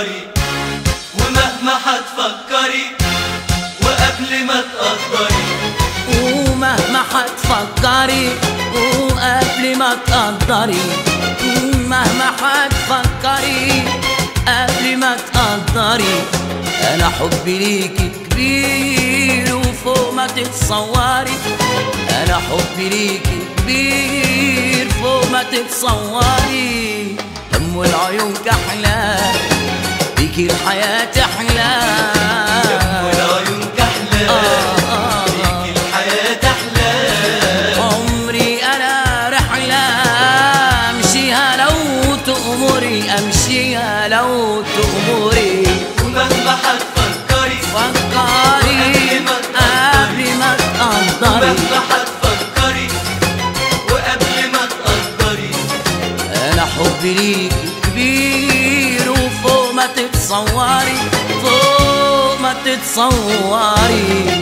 تقدري ومهما هتفكري وقبل ما تقدري ومهما هتفكري وقبل ما تقدري مهما هتفكري قبل ما تقدري انا حبي ليكي كبير وفوق ما تتصوري انا حبي ليكي كبير فوق ما تتصوري دم العيون كحلة بيكي الحياة تحلى والعيون كحلة فيكي الحياة أحلى عمري انا رحلة امشيها لو تأمري امشيها لو تأمري ومهما هتفكري فكري قبل ما تقدري ومهما هتفكري وقبل ما تقدري انا حبي ليكي كبير وفوق ما تتصوري فوق ما تتصوري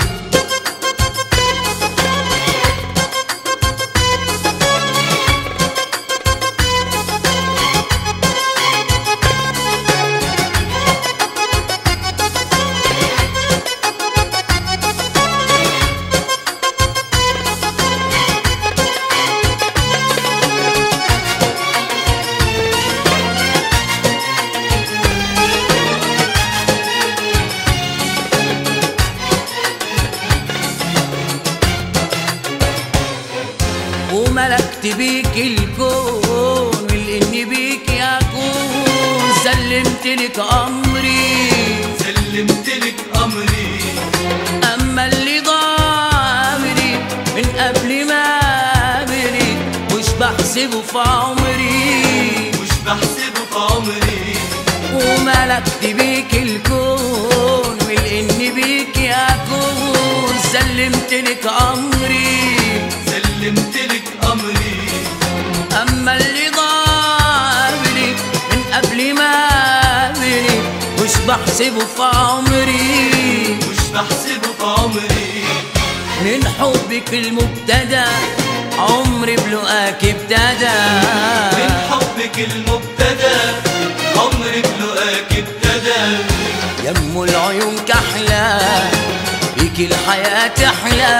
وملكت بيك الكون والإني بيك أكون سلمت لك أمري سلمت لك أمري أما اللي ضاع أمري من قبل ما أمري مش بحسبه في عمري مش بحسبه في عمري وملكت بيك الكون والإني بيك أكون سلمت لك أمري سلمت لك أمري أما اللي ضاع قبلي من قبل ما قبلي مش بحسبه في عمري مش بحسبه في عمري من حبك المبتدى عمري بلقاك ابتدى من حبك المبتدى عمري بلقاك ابتدى يم العيون كحلة بيك الحياة تحلى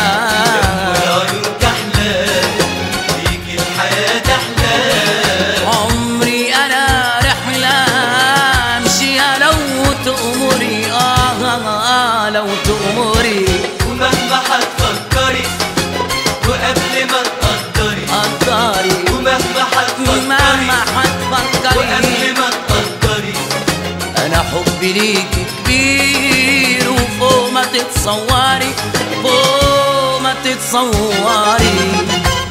والعيون كحلة فيك الحياة أحلى عمري أنا رحلة أمشيها لو تأمري آه, آه, آه لو تأمري ومهما هتفكري وقبل ما تقدري قدري ومهما هتفكري مهما هتفكري وقبل ما تقدري انا حبي ليكي كبير وفوق ما تتصوري فوق ما تتصوري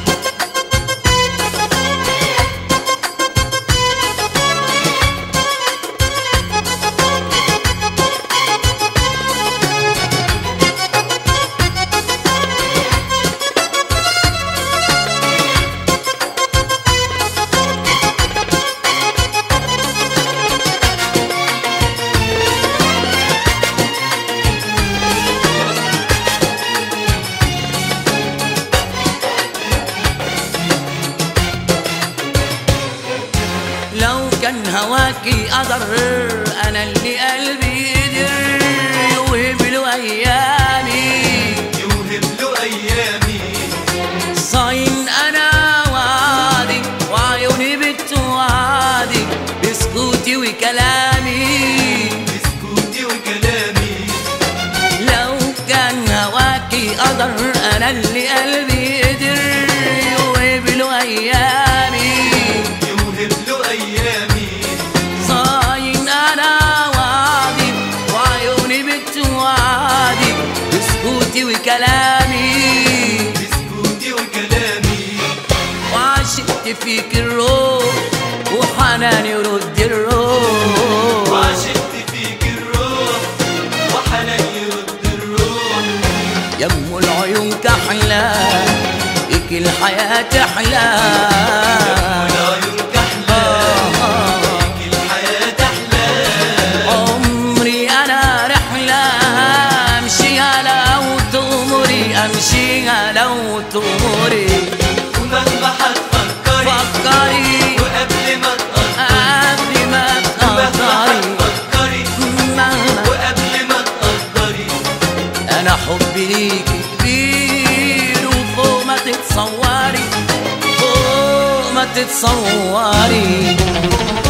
لو كان هواكي قدر انا اللي قلبي قدر يوهب له ايامي يوهب له أيامي صاين انا وعدي وعيوني بتوعدي بسكوتي وكلامي بسكوتي وكلامي لو كان هواكي قدر انا اللي قلبي قدر يوهب له ايامي يوهب له أيامي صاين انا وعدي وعيوني بتوعدي بسكوتي وكلامي بسكوتي وكلامي وعشقت فيك الروح وحناني يرد الروح وعشقت فيك الروح وحنان يرد الروح يم العيون كحلة بيك الحياة تحلى والعيون كحلة فيك الحياة أحلى عمري أنا رحلة أمشيها لو تأمري أمشيها لو تأمري ومهما هتفكري فكري وقبل ما تقدري قبل ما ومهما تقدري تتصوري